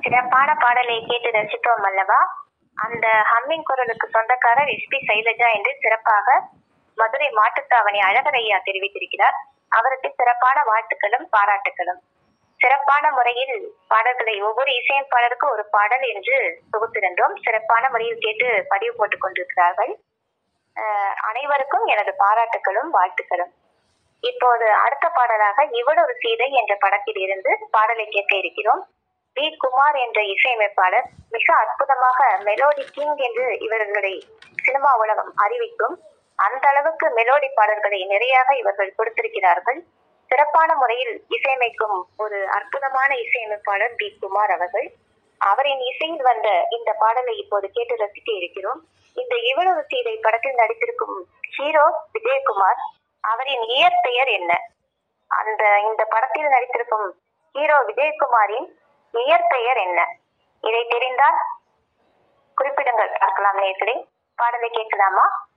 சிறப்பான பாடலை கேட்டு ரசித்தோம் அல்லவா அந்த ஹம்மிங் குரலுக்கு சொந்தக்காரர் எஸ்பி சைலஜா என்று சிறப்பாக மதுரை மாட்டுத்தாவணி அழகரையா தெரிவித்திருக்கிறார் அவருக்கு சிறப்பான வாழ்த்துக்களும் பாராட்டுகளும் சிறப்பான முறையில் பாடல்களை ஒவ்வொரு இசையமைப்பாளருக்கும் ஒரு பாடல் என்று தொகுத்திருந்தோம் சிறப்பான முறையில் கேட்டு பதிவு போட்டுக் கொண்டிருக்கிறார்கள் அஹ் அனைவருக்கும் எனது பாராட்டுகளும் வாழ்த்துக்களும் இப்போது அடுத்த பாடலாக இவ்வளவு சீதை என்ற படத்தில் இருந்து பாடலை கேட்க இருக்கிறோம் வி குமார் என்ற இசையமைப்பாளர் மிக அற்புதமாக மெலோடி கிங் என்று இவர்களை சினிமா உலகம் அறிவிக்கும் அந்த அளவுக்கு மெலோடி பாடல்களை நிறையாக இவர்கள் கொடுத்திருக்கிறார்கள் சிறப்பான முறையில் இசையமைக்கும் ஒரு அற்புதமான இசையமைப்பாளர் பி குமார் அவர்கள் அவரின் இசையில் வந்த இந்த பாடலை இப்போது கேட்டு ரசிக்க இருக்கிறோம் இந்த இவ்வளவு சீதை படத்தில் நடித்திருக்கும் ஹீரோ விஜயகுமார் அவரின் இயற்பெயர் என்ன அந்த இந்த படத்தில் நடித்திருக்கும் ஹீரோ விஜயகுமாரின் இயற்பெயர் என்ன இதை தெரிந்தால் குறிப்பிடுங்கள் பார்க்கலாம் நேர்களே பாடலை கேட்கலாமா